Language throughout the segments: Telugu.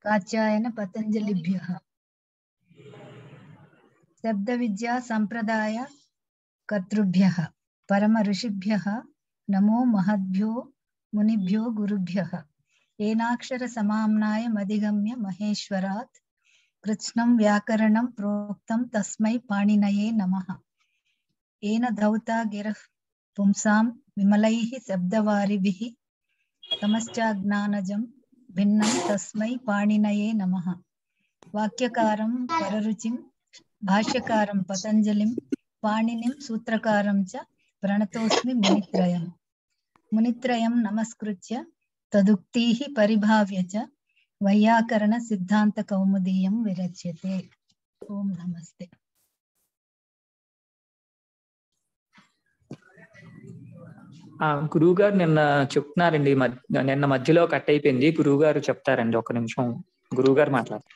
కాచాయన పతంజలిభ్య శబ్ద విద్యా సంప్రదాయ కర్తృభ్య పరమ ఋషిభ్య నమో మహద్భ్యో మునిభ్యో గురుభ్య ఏనాక్షర సమామ్నాయ మదిగమ్య మహేశ్వరాత్ కృత్స్నం వ్యాకరణం ప్రోక్తం తస్మై పాణినయే నమః ఏన ధౌతా గిరః పుంసాం విమలైః శబ్దవారిభిః తమశ్చాజ్ఞానజం భిన్నం తస్మై పాణినయే నమః వాక్యకారం పరరుచిం భాష్యకారం పతంజలిం పాణినిం సూత్రకారం చ ప్రణతోస్మి మునిత్రయం మునిత్రయం నమస్కృత్య తదుక్తీః పరిభావ్య చ వైయాకరణ సిద్ధాంత కౌముదీయం విరచ్యతే ఓం నమస్తే ఆ గురువు గారు నిన్న చెప్తున్నారండి మధ్య- నిన్న మధ్యలో కట్ అయిపోయింది గురువు గారు చెప్తారండి ఒక నిమిషం గురువు గారు మాట్లాడతారు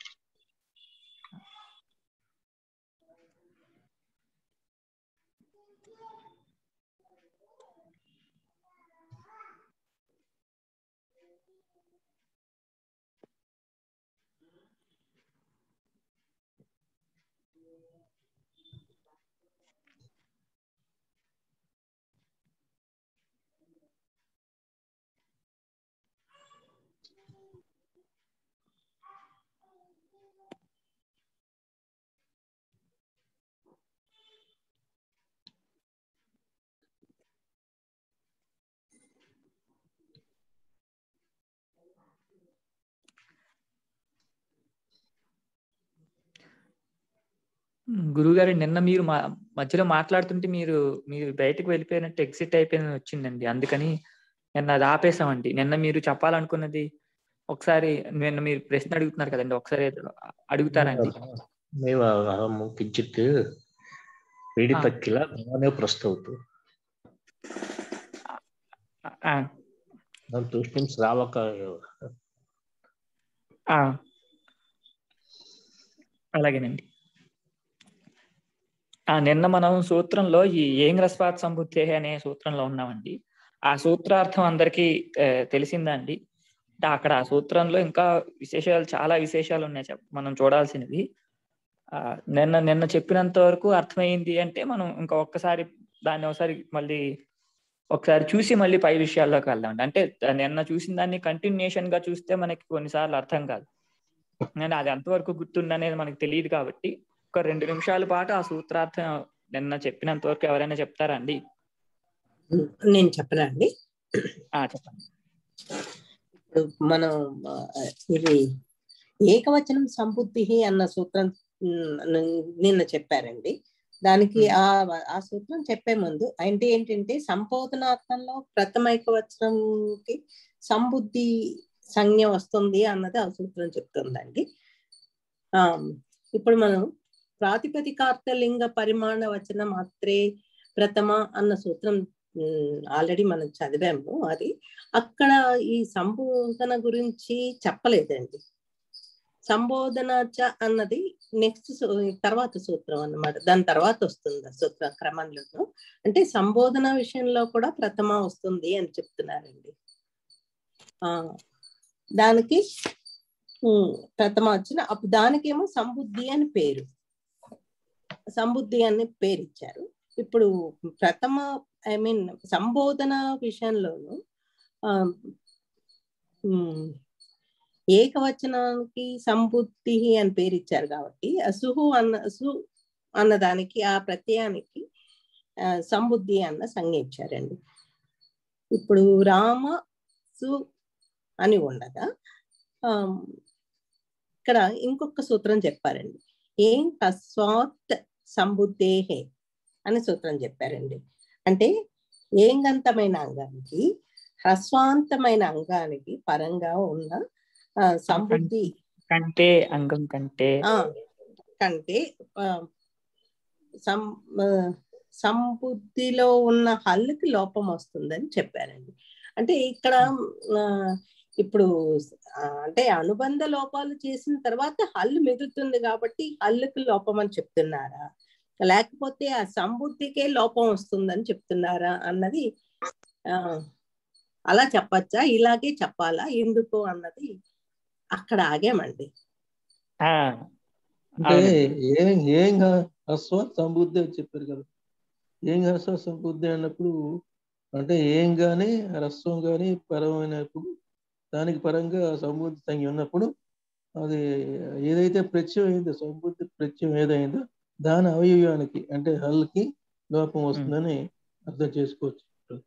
గురువు గారు నిన్న మీరు మా మధ్యలో మాట్లాడుతుంటే మీరు మీరు బయటకు వెళ్ళిపోయినట్టు ఎగ్జిట్ అయిపోయిన వచ్చిందండి అందుకని నిన్న అది ఆపేసామండి నిన్న మీరు చెప్పాలనుకున్నది ఒకసారి నిన్న మీరు ప్రశ్న అడుగుతున్నారు కదండి ఒకసారి అడుగుతారండి మేము ಅಹಂ ಕಿಂಚಿತ್ ಪೀಡಿತ ಕಿಲ ಭವಾನೇ ಪ್ರಸ್ತೌತು ఆ, ನಾನು ತೂಷ್ಣಿಂ ಶ್ರಾವಕ ఆ. అలాగేనండి ఆ నిన్న మనం సూత్రంలో ఈ ఏం రస్వాత్ సంబుద్ధే అనే సూత్రంలో ఉన్నామండి ఆ సూత్రార్థం అందరికీ ఆ, తెలిసిందా అండి అంటే అక్కడ ఆ సూత్రంలో ఇంకా విశేషాలు చాలా విశేషాలు ఉన్నాయి చెప్ మనం చూడాల్సినవి ఆ నిన్న నిన్న చెప్పినంత వరకు అర్థమైంది అంటే మనం ఇంకా ఒక్కసారి దాన్ని ఒకసారి మళ్ళీ ఒకసారి చూసి మళ్ళీ పై విషయాల్లోకి వెళ్దాం అంటే నిన్న చూసిన దాన్ని కంటిన్యూషన్ గా చూస్తే మనకి కొన్నిసార్లు అర్థం కాదు నేను అది ఎంతవరకు గుర్తుందనేది మనకు తెలియదు కాబట్టి ఒక రెండు నిమిషాల పాటు ఆ సూత్రార్థం నిన్న చెప్పినంత వరకు ఎవరైనా చెప్తారా అండి నేను చెప్పనా అండి ఆ చెప్పండి ఇప్పుడు మనం ఆ, ఇది ఏకవచనం సంబుద్ధి అన్న సూత్రం ఉమ్, నిన్న చెప్పారండి దానికి ఆ ఆ సూత్రం చెప్పే ముందు అంటే ఏంటంటే సంబోధనార్థంలో ప్రథమ ఏకవచనంకి సంబుద్ధి సంజ్ఞ వస్తుంది అన్నది ఆ సూత్రం చెప్తుందండి ఆ ఇప్పుడు మనం ప్రాతిపదికార్థలింగ పరిమాణ వచన మాత్రే ప్రథమ అన్న సూత్రం ఆల్రెడీ మనం చదివాము అది అక్కడ ఈ సంబోధన గురించి చెప్పలేదండి సంబోధన చ అన్నది నెక్స్ట్ తర్వాత సూత్రం అన్నమాట దాని తర్వాత వస్తుంది ఆ సూత్ర క్రమంలో అంటే సంబోధన విషయంలో కూడా ప్రథమ వస్తుంది అని చెప్తున్నారండి ఆ దానికి ఉమ్, ప్రథమ వచ్చిన అప్పుడు దానికేమో సంబుద్ధి అని పేరు సంబుద్ధి అని పేరు ఇచ్చారు ఇప్పుడు ప్రథమ ఐ మీన్ సంబోధన విషయంలోను ఆ, ఉమ్, ఏకవచనానికి సంబుద్ధి అని పేరు ఇచ్చారు కాబట్టి అసుహు అన్న అసు అన్న దానికి ఆ ప్రత్యయానికి ఆ, సంబుద్ధి అన్న సంజ్ఞ ఇచ్చారండి ఇప్పుడు రామ సు అని ఉండగా ఆ, ఇక్కడ ఇంకొక సూత్రం చెప్పారండి ఏం తస్వాత్ సంబుద్ధేహే అని సూత్రం చెప్పారండి అంటే ఏంగంతమైన అంగానికి హ్రస్వాంతమైన అంగానికి పరంగా ఉన్న ఆ, సంబుద్ధి కంటే అంగం కంటే ఆ కంటే ఆ, సం ఆ, సంబుద్ధిలో ఉన్న హల్లుకి లోపం వస్తుందని చెప్పారండి అంటే ఇక్కడ ఆ, ఇప్పుడు ఆ, అంటే అనుబంధ లోపాలు చేసిన తర్వాత హల్లు మిగులుతుంది కాబట్టి హల్లుకి లోపం అని చెప్తున్నారా లేకపోతే ఆ సంబుద్ధికే లోపం వస్తుందని చెప్తున్నారా అన్నది ఆ అలా చెప్పచ్చా ఇలాగే చెప్పాలా ఎందుకు అన్నది అక్కడ ఆగామండి ఆ, అంటే అవునండి. ఏం ఏం హస్వ సంబుద్ధి అని చెప్పారు కదా ఏం హస్వ సంబుద్ధి అన్నప్పుడు అంటే ఏం గాని రస్వం గాని పరమైనప్పుడు దానికి పరంగా సంబుద్ధి సంఖ్య ఉన్నప్పుడు అది ఏదైతే ప్రత్యయం అయిందో సంబుద్ధి ప్రత్యయం ఏదైందో దాని అవయవానికి అంటే హల్కి లోపం వస్తుందని అర్థం చేసుకోవచ్చు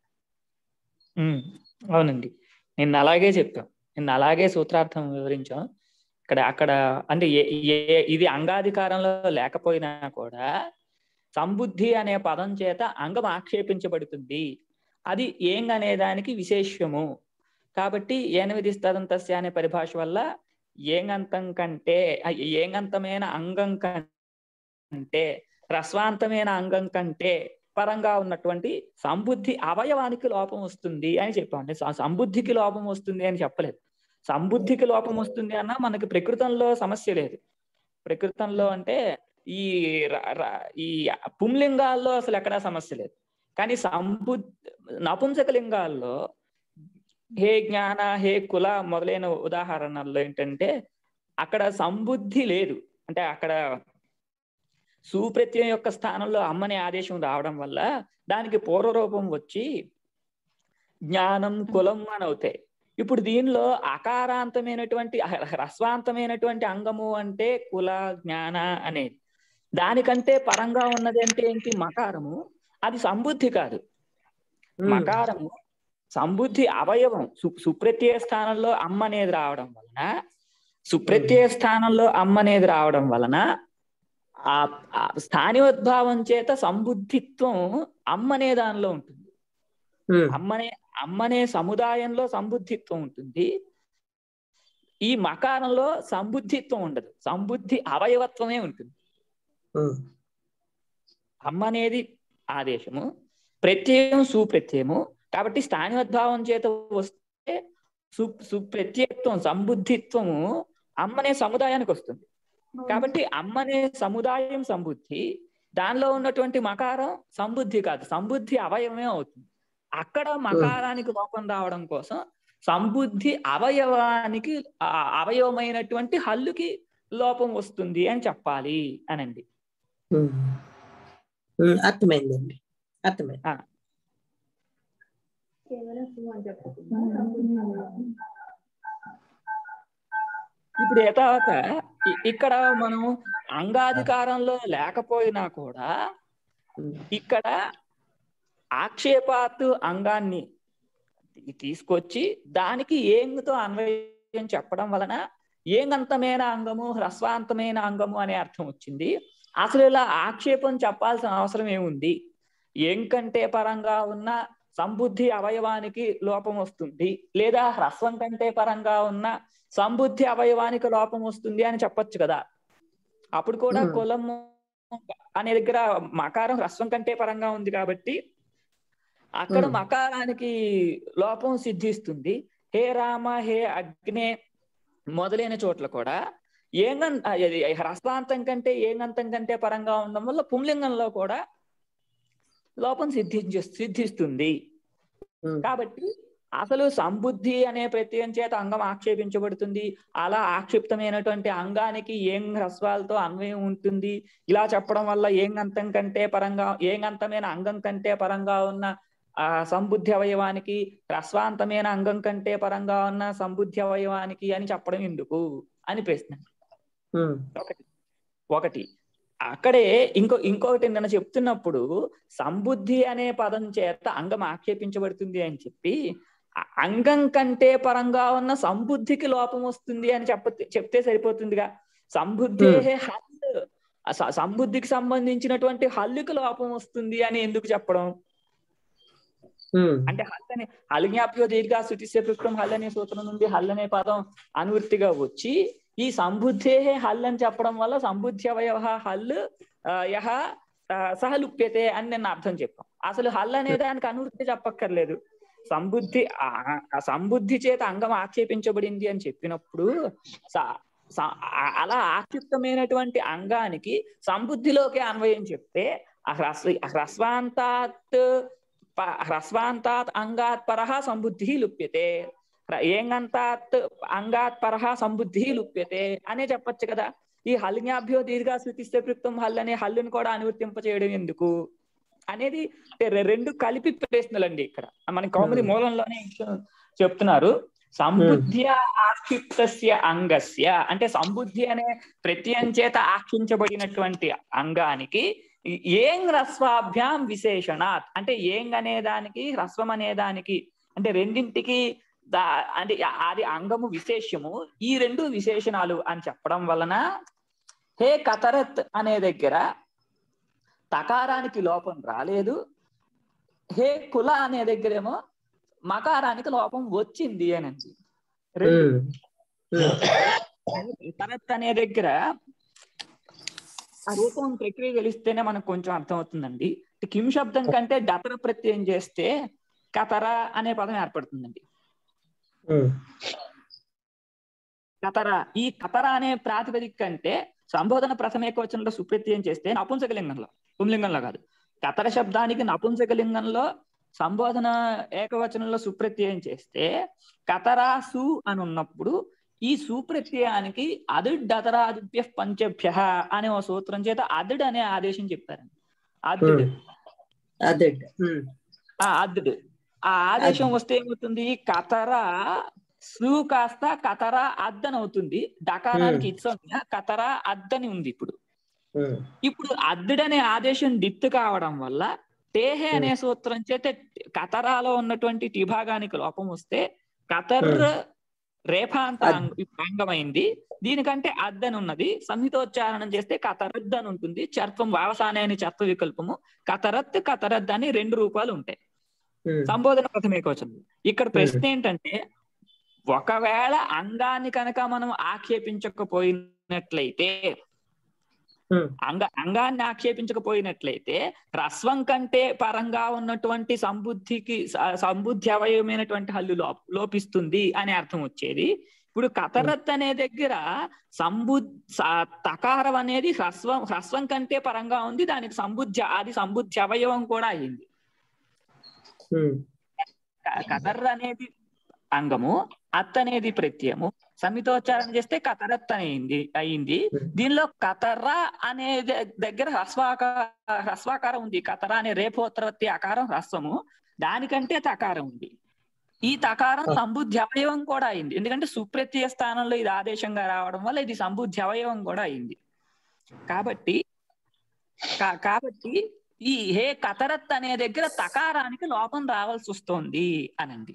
ఉమ్, అవునండి నిన్న అలాగే చెప్పాం నిన్న అలాగే సూత్రార్థం వివరించాం ఇక్కడ అక్కడ అంటే ఏ ఏ- ఇది అంగాధికారంలో లేకపోయినా కూడా సంబుద్ధి అనే పదం చేత అంగం ఆక్షేపించబడుతుంది అది ఏం అనే దానికి విశేషము కాబట్టి ఏనవిధి తదంతస్య అనే పరిభాష వల్ల ఏంగంతం కంటే ఆ, ఏంగంతమైన అంగం కంటే రస్వాంతమైన అంగం కంటే పరంగా ఉన్నటువంటి సంబుద్ధి అవయవానికి లోపం వస్తుంది అని చెప్పాం అంటే స- సంబుద్ధికి లోపం వస్తుంది అని చెప్పలేదు సంబుద్ధికి లోపం వస్తుంది అన్న మనకి ప్రకృతంలో సమస్య లేదు ప్రకృతంలో అంటే ఈ ర- ర- ఈ పుంలింగాల్లో అసలు ఎక్కడా సమస్య లేదు కానీ సంబు నపుంసక లింగాల్లో హే జ్ఞాన హే కుల మొదలైన ఉదాహరణల్లో ఏంటంటే అక్కడ సంబుద్ధి లేదు అంటే అక్కడ సుప్రత్యయం యొక్క స్థానంలో అమ్మనే ఆదేశం రావడం వల్ల దానికి పూర్వరూపం వచ్చి జ్ఞానం కులం అని అవుతాయి ఇప్పుడు దీనిలో అకారాంతమైనటువంటి హ- హ్రస్వాంతమైనటువంటి అంగము అంటే కుల జ్ఞాన అనేది దానికంటే పరంగా ఉన్నది అంటే ఏంటి మకారము అది సంబుద్ధి కాదు మకారము సంబుద్ధి అవయవం సు- సుప్రత్యయ స్థానంలో అమ్మ అనేది రావడం వలన సుప్రత్యయ స్థానంలో అమ్మ అనేది రావడం వలన ఆ ఆ స్థానియోద్భావం చేత సంబుద్ధిత్వం అమ్మనే దానిలో ఉంటుంది అమ్మనే అమ్మనే సముదాయంలో సంబుద్ధిత్వం ఉంటుంది ఈ మకారంలో సంబుద్ధిత్వం ఉండదు సంబుద్ధి అవయవత్వమే ఉంటుంది అమ్మ అనేది ఆదేశము ప్రత్యయం సుప్రత్యయము కాబట్టి స్థానియోద్భావం చేత వస్తే సు సుప్రత్యయత్వం సంబుద్ధిత్వము అమ్మనే సముదాయానికి వస్తుంది కాబట్టి అమ్మనే సముదాయం సంబుద్ధి దానిలో ఉన్నటువంటి మకారం సంబుద్ధి కాదు సంబుద్ధి అవయవమే అవుతుంది అక్కడ మకారానికి లోపం రావడం కోసం సంబుద్ధి అవయవానికి ఆ అవయవమైనటువంటి హల్లుకి లోపం వస్తుంది అని చెప్పాలి అనండి అర్థమైందండి అర్థమైంది ఇప్పుడు ఏ తర్వాత ఇ- ఇక్కడ మనం అంగాధికారంలో లేకపోయినా కూడా ఇక్కడ ఆక్షేపాత్ అంగాన్ని తీ- తీసుకొచ్చి దానికి ఏంగుతో అన్వయం చెప్పడం వలన ఏంగంతమైన అంగము హ్రస్వాంతమైన అంగము అనే అర్థం వచ్చింది అసలు ఇలా ఆక్షేపం చెప్పాల్సిన అవసరం ఏముంది ఏం కంటే పరంగా ఉన్న సంబుద్ధి అవయవానికి లోపం వస్తుంది లేదా హ్రస్వం కంటే పరంగా ఉన్న సంబుద్ధి అవయవానికి లోపం వస్తుంది అని చెప్పొచ్చు కదా అప్పుడు కూడా Hmm. కులము అనే దగ్గర మకారం హ్రస్వం కంటే పరంగా ఉంది కాబట్టి అక్కడ Hmm. మకారానికి లోపం సిద్ధిస్తుంది హే రామ హే అగ్నే మొదలైన చోట్ల కూడా ఏంగం అది హ్రస్వాంతం కంటే ఏంగంతం కంటే పరంగా ఉండడం వల్ల పుంలింగంలో కూడా లోపం సిద్ధించ సిద్ధిస్తుంది కాబట్టి అసలు సంబుద్ధి అనే ప్రత్యయం చేత అంగం ఆక్షేపించబడుతుంది అలా ఆక్షిప్తమైనటువంటి అంగానికి ఏం హ్రస్వాలతో అన్వయం ఉంటుంది ఇలా చెప్పడం వల్ల ఏం అంతం కంటే పరంగా ఏం అంతమైన అంగం కంటే పరంగా ఉన్న ఆ సంబుద్ధి అవయవానికి హ్రస్వాంతమైన అంగం కంటే పరంగా ఉన్న సంబుద్ధి అవయవానికి అని చెప్పడం ఎందుకు అని ప్రశ్న ఒకటి ఒకటి అక్కడే ఇంకో ఇంకొకటి నిన్న చెప్తున్నప్పుడు సంబుద్ధి అనే పదం చేత అంగం ఆక్షేపించబడుతుంది అని చెప్పి ఆ అంగం కంటే పరంగా ఉన్న సంబుద్ధికి లోపం వస్తుంది అని చెప్ప చెప్తే సరిపోతుందిగా సంబుద్ధి హల్ ఆ స- సంబుద్ధికి సంబంధించినటువంటి హల్లుకి లోపం వస్తుంది అని ఎందుకు చెప్పడం అంటే హల్ అనే హల్జ్ఞాప్యో దీర్ఘ శృతిస్య పృష్టం హల్ అనే సూత్రం నుండి హల్ అనే పదం అనువృత్తిగా వచ్చి ఈ సంబుద్ధే హల్ అని చెప్పడం వల్ల సంబుద్ధి అవయవ హల్ ఆ, యహ ఆ, సహ లుప్యతే అని నేను అర్థం చెప్పాం అసలు హల్ అనే దానికి అనువృత్తి చెప్పక్కర్లేదు సంబుద్ధి ఆ- ఆ సంబుద్ధి చేత అంగం ఆక్షేపించబడింది అని చెప్పినప్పుడు స- స- ఆ- అలా ఆక్షిప్తమైనటువంటి అంగానికి సంబుద్ధిలోకి అన్వయం చెప్తే ఆ హ్రస్వ ఆ హ్రస్వాంతాత్ ప- హ్రస్వాంతాత్ అంగాత్ పరహ సంబుద్ధి లుప్యతే ఏంగంతాత్ అంగాత్ పరహ సంబుద్ధి లుప్యతే అనే చెప్పొచ్చు కదా ఈ హల్న్యాభ్యో దీర్ఘ శృతిస్తే ప్రయుక్తం హల్ అనే హల్లుని కూడా అనువర్తింప చేయడం ఎందుకు అనేది అంటే రె- రెండు కలిపి ప్రశ్నలండి ఇక్కడ మన కౌముది మూలంలోనే విషయం చెప్తున్నారు సంబుద్ధ్య ఆక్షిప్తస్య అంగస్య అంటే సంబుద్ధి అనే ప్రత్యయం చేత ఆక్షించబడినటువంటి అంగానికి ఈ- ఏం హ్రస్వాభ్యాం విశేషణాత్ అంటే ఏం అనే దానికి హ్రస్వం అనే దానికి అంటే రెండింటికి దా అంటే అది అంగము విశేషము ఈ రెండు విశేషణాలు అని చెప్పడం వలన హే కతరత్ అనే దగ్గర తకారానికి లోపం రాలేదు హే కుల అనే దగ్గరేమో మకారానికి లోపం వచ్చింది అని అంది. రెండు కతరత్ అనే దగ్గర ఆ రూపం ప్రక్రియ తెలిస్తేనే మనకు కొంచెం అర్థం అవుతుందండి కిం శబ్దం కంటే డతర ప్రత్యయం చేస్తే కతర అనే పదం ఏర్పడుతుందండి కతర ఈ కతర అనే ప్రాతిపదిక కంటే సంబోధన ప్రథమేకవచనంలో సుప్రత్యయం చేస్తే నపుంసకలింగంలో పుంలింగంలో కాదు కతర శబ్దానికి నపుంసకలింగంలో సంబోధన ఏకవచనంలో సుప్రత్యయం చేస్తే కతరాసు అని ఉన్నప్పుడు ఈ సుప్రత్యయానికి అదుడ్ దతరాదిభ్య పంచభ్య అనే ఓ సూత్రం చేత అదుడ్ అనే ఆదేశం చెప్పారండి అదుడ్ అదే ఆ అద్దుడు ఆ ఆదేశం వస్తే ఏమవుతుంది కతర సు కాస్త కతర అద్దన్ అవుతుంది డకారానికి ఇచ్చం కతర అద్దని ఉంది ఇప్పుడు ఇప్పుడు అద్దుడనే ఆదేశం డిత్తు కావడం వల్ల టేహే అనే సూత్రం చేత కతరాలో ఉన్నటువంటి టి భాగానికి లోపం వస్తే కతర్ రేఫాంత అంగ- అంగమైంది దీనికంటే అద్దన్ ఉన్నది సంహితోచ్చారణం చేస్తే కతరద్ అని ఉంటుంది చర్పం వావసానే అని చర్ప వికల్పము కతరత్ కతరద్ అని రెండు రూపాలు ఉంటాయి సంబోధన ప్రథమేకవచనం ఇక్కడ ప్రశ్న ఏంటంటే ఒకవేళ అంగాన్ని కనుక మనం ఆక్షేపించకపోయినట్లయితే అంగ అంగాన్ని ఆక్షేపించకపోయినట్లయితే హ్రస్వం కంటే పరంగా ఉన్నటువంటి సంబుద్ధికి స- సంబుద్ధి అవయవమైనటువంటి హల్లు లో లోపిస్తుంది అనే అర్థం వచ్చేది ఇప్పుడు కతరత్ అనే దగ్గర సంబు స- తకారం అనేది హ్రస్వం హ్రస్వం కంటే పరంగా ఉంది దానికి సంబుద్ధి అది సంబుద్ధి అవయవం కూడా అయింది క- కతర్ అనేది అంగము అత్ అనేది ప్రత్యయము సమితోచ్చారణ చేస్తే కతరత్ అయింది అయింది దీనిలో కతర అనే ద- దగ్గర హ్రస్వాకార హ్రస్వాకారం ఉంది కతర అనే రేపోత్తరత్తి ఆకారం హ్రస్వము దానికంటే తకారం ఉంది ఈ తకారం సంబుద్ధి అవయవం కూడా అయింది ఎందుకంటే సుప్రత్యయ స్థానంలో ఇది ఆదేశంగా రావడం వల్ల ఇది సంబుద్ధి అవయవం కూడా అయింది కాబట్టి కా- కాబట్టి ఈ హే కతరత్ అనే దగ్గర తకారానికి లోపం రావాల్సి వస్తోంది అనండి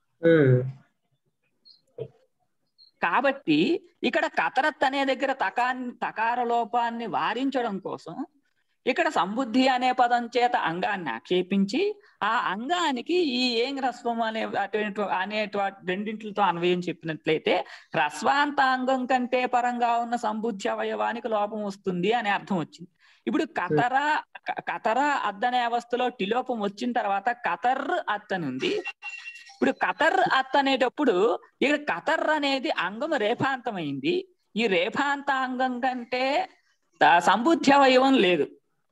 కాబట్టి ఇక్కడ కతరత్ అనే దగ్గర తకా తకార లోపాన్ని వారించడం కోసం ఇక్కడ సంబుద్ధి అనే పదం చేత అంగాన్ని ఆక్షేపించి ఆ అంగానికి ఈ ఏం హ్రస్వం అనే అటువంటి అనేటువంటి రెండింటితో అన్వయం చెప్పినట్లయితే హ్రస్వాంతాంగం కంటే పరంగా ఉన్న సంబుద్ధి అవయవానికి లోపం వస్తుంది అనే అర్థం వచ్చింది ఇప్పుడు కతర క- కతర అద్దనే అవస్థలో టిలోపం వచ్చిన తర్వాత కతర్ అత్తని ఉంది ఇప్పుడు కతర్ అత్ అనేటప్పుడు ఇక్కడ కతర్ అనేది అంగం రేఫాంతమైంది ఈ రేఫాంత అంగం కంటే ద- సంబుద్ధి అవయవం లేదు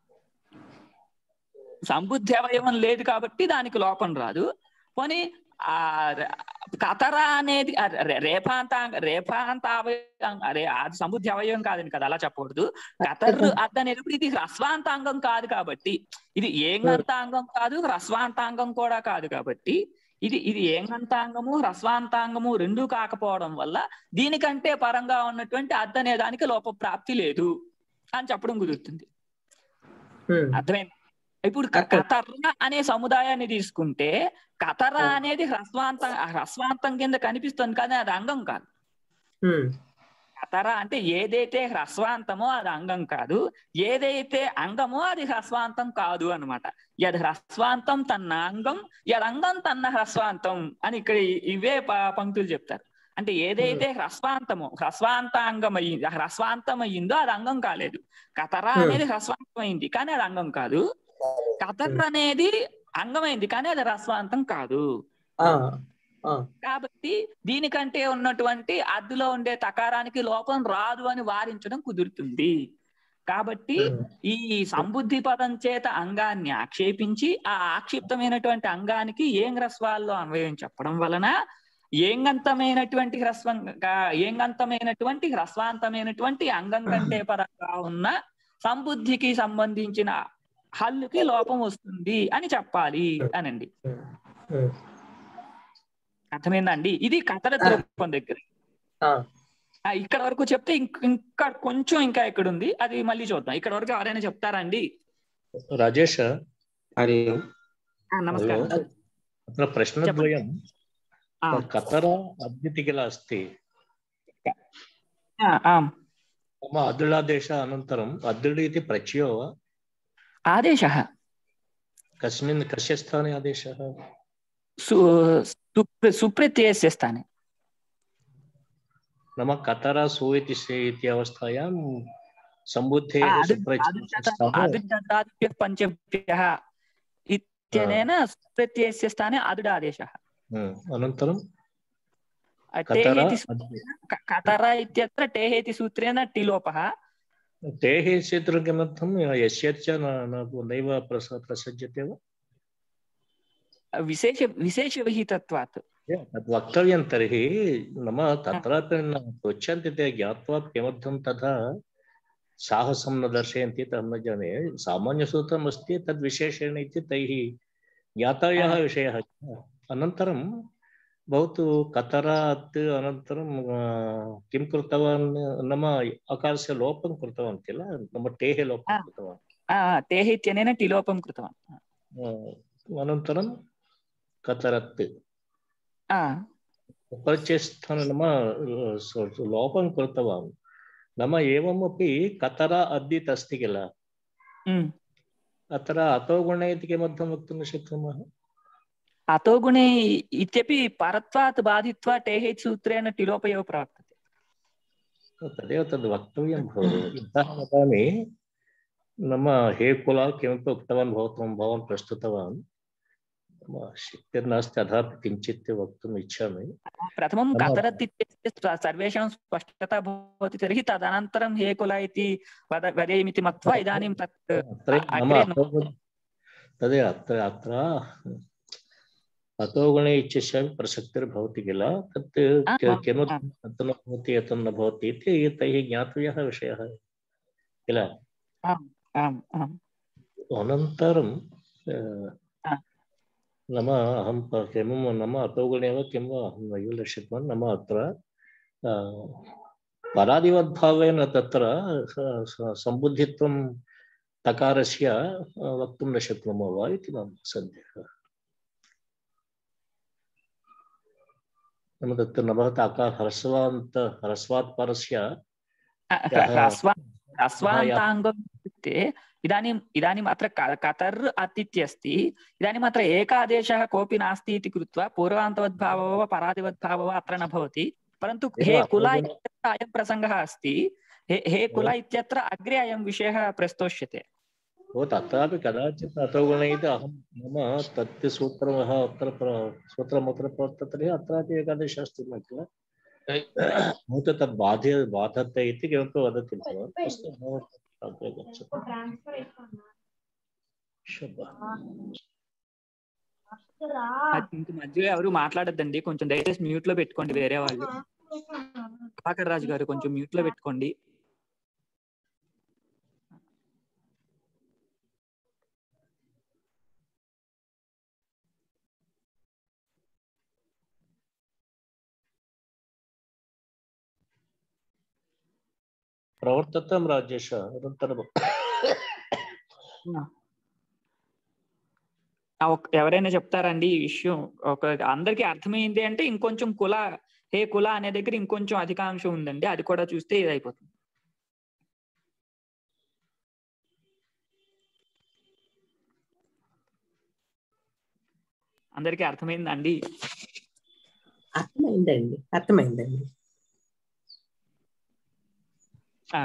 సంబుద్ధి అవయవం లేదు కాబట్టి దానికి లోపం రాదు పోనీ ఆ ర- కతర అనేది ఆ రే- రేఫాంత అంగ- రేఫాంత అవయవం అరే అది సంబుద్ధి అవయవం కాదని కదా అలా చెప్పకూడదు కతర్ అత్ అనేటప్పుడు ఇది హ్రస్వాంతాంగం కాదు కాబట్టి ఇది ఏంగంతాంగం కాదు హ్రస్వాంతాంగం కూడా కాదు కాబట్టి ఇది ఇది ఏంగంతాంగము హ్రస్వాంతాంగము రెండూ కాకపోవడం వల్ల దీనికంటే పరంగా ఉన్నటువంటి అర్థ అనే దానికి లోప ప్రాప్తి లేదు అని చెప్పడం కుదురుతుంది అర్థమైంది ఇప్పుడు క- అర్థం. కతర అనే సముదాయాన్ని తీసుకుంటే కతర అనేది హ్రస్వాంత హ్రస్వాంతం కింద కనిపిస్తుంది కానీ అది అంగం కాదు కతర అంటే ఏదైతే హ్రస్వాంతమో అది అంగం కాదు ఏదైతే అంగమో అది హ్రస్వాంతం కాదు అన్నమాట యద్ హ్రస్వాంతం తన్న అంగం యదంగం తన్న హ్రస్వాంతం అని ఇక్కడ ఇ- ఇవే ప- పంక్తులు చెప్తారు అంటే ఏదైతే హ్రస్వాంతమో హ్రస్వాంతాంగం అయ్యింది హ్రస్వాంతం అయ్యిందో అది అంగం కాలేదు కతర అనేది హ్రస్వాంతం అయింది కానీ అది అంగం కాదు కతర్ అనేది అంగమైంది కానీ అది హ్రస్వాంతం కాదు కాబట్టి దీనికంటే ఉన్నటువంటి అద్దులో ఉండే తకారానికి లోపం రాదు అని వారించడం కుదురుతుంది కాబట్టి ఈ సంబుద్ధి పదం చేత అంగాన్ని ఆక్షేపించి ఆ ఆక్షిప్తమైనటువంటి అంగానికి ఏం రస్వాల్లో అన్వయం చెప్పడం వలన ఏంగంతమైనటువంటి హ్రస్వంగా ఏంగంతమైనటువంటి హ్రస్వాంతమైనటువంటి అంగం కంటే పరంగా ఉన్న సంబుద్ధికి సంబంధించిన హల్లుకి లోపం వస్తుంది అని చెప్పాలి అనండి అర్థమైందండి ఇది కథల రూపం దగ్గర ఆ, ఆ, ఇక్కడ వరకు చెప్తే ఇంక- ఇంకా కొంచెం ఇంకా ఇక్కడ ఉంది అది మళ్ళీ చూద్దాం ఇక్కడ వరకు ఎవరైనా చెప్తారా అండి రాజేష్ హరి ఆ, నమస్కారం హలో. अत्र प्रश्नद्वयं ఆ, कतरा अद्यति किल अस्ति ఆ, ఆ. मम अदुलादेश अनन्तरम् अदुल् इति प्रत्ययो वा ఆదేశ कस्मिन् कस्य स्थाने आदेशः సుప్రత్యయస్య స్థానే नाम कतरा सु इति से इति अवस्थायां सम्बुद्धेः ఆ, అదు- सुप्रत्ययस्य అదుదత- स्थाने అదుదతాదిభ్యः పంచభ్యः ఇత్యనేన సుప్రత్యయస్య స్థానే అదుడాదేశः हम्म, अनन्तरं टेः कतरा इति सूत्रेण क- कतर इत्यत्र टेः इति सूत्रेण टिलोपः तेः क्षेत्रं किमर्थं यस्य च न- न- नैव प्रस प्रसज्यते वा विशेष विशेषविहितत्वात् तद् वक्तव्यं तर्हि नाम तत्रापि न पृच्छन्ति ते ज्ञात्वा किमर्थं तथा साहसं न दर्शयन्ति तत् न जाने सामान्यसूत्रम् अस्ति तद् विशेषेण इति तैः ज्ञातव्यः हा। विषयः अनन्तरं भवतु कतरात् अनन्तरं आ, किं कृतवान् नाम अकारस्य लोपं कृतवान् किल नाम टेः लोपं हा। कृतवान् आ, टेः इत्यनेन टिलोपं कृतवान् आ, अनन्तरं कतरत् आ, परिचयस्थान नाम अ, स- लोपं कृतवान् नाम एवमपि कतरा अद्दित् अस्ति किल उम्. अत्र अतो गुणे इति किमर्थं वक्तुं न शक्नुमः अतो गुणे इत्यपि परत्वात् बाधित्वा टेः इति सूत्रेण टिलोप एव प्रवर्तते तदेव तद् वक्तव्यं भवति यतः वदामि नाम हे कुल किमपि उक्तवान् भवतां भवान् प्रस्तुतवान् नाम शक्तिर्नास्ति अथापि किञ्चित् वक्तुम् इच्छामि प्रथमं नाम- कतरत् इत्यस्य स्व- सर्वेषां स्पष्टता भवति तर्हि तदनन्तरं हे कुल इति वद वदेयमिति मत्वा इदानीं तत् अत्र नाम अग्रे न- अतो गुण- तदेव अत्र अत्र अतो गुणे इत्यस्यापि प्रसक्तिर्भवति किल तत् आ, कि- आ, किमर्थं तत् न भवति एतत् न भवति इति तैः ज्ञातव्यः विषयः किल आम् आम् आम् अनन्तरं अ, आ. नाम अहं प- किं नाम अतो गुणे वा किं वा अहं नैव लक्षितवान् नाम अत्र अ, परादिवद्भावेन तत्र स- स- सम्बुद्धित्वं तकारस्य अ, वक्तुं न शक्नुमः वा इति मम सन्देहः नाम तत्र न भवतः अकार ह्रस्वान्त ह्रस्वात् परस्य यः- ह्रस्वा ह्रस्वान्ताङ्गम् इत्युक्ते इदानीम् इदानीम् अत्र क- कतर् अत् इत्यस्ति इदानीम् अत्र एकादेशः कोऽपि नास्ति इति कृत्वा पूर्वान्तवद्भावो वा परादिवद्भावो वा अत्र न भवति परन्तु हे एवं, कुल एवं। इत्यत्र अयं प्रसङ्गः अस्ति हे हे कुल इत्यत्र अग्रे अयं विषयः प्रस्तोष्यते हो तत्रापि कदाचित् अतो गुण इति अहं मम तत् सूत्रमः अत्र प्र- सूत्रमत्र प्रवर्तते तर्हि अत्रापि एकादश अस्ति न किल भवतः तद् बाध्य बाधते इति किमपि वदति भवान् अस्तु भवान् अग्रे गच्छतु శుభ అది ఇంక మధ్యలో ఎవరు మాట్లాడొద్దండి కొంచెం దయచేసి మ్యూట్ లో పెట్టుకోండి వేరే వాళ్ళు ప్రభాకర్ రాజు గారు కొంచెం మ్యూట్ లో పెట్టుకోండి ప్రవర్తతం రాజేష అనంతరం ఆ ఒక్క- ఎవరైనా చెప్తారండి ఈ విషయం ఒక అందరికి అర్థమైంది అంటే ఇంకొంచెం కుల హే కుల అనే దగ్గర ఇంకొంచెం అధికాంశం ఉందండి అది కూడా చూస్తే ఇది అయిపోతుంది అందరికీ అర్థమైందండి అర్థమైందండి అర్థమైందండి ఆ.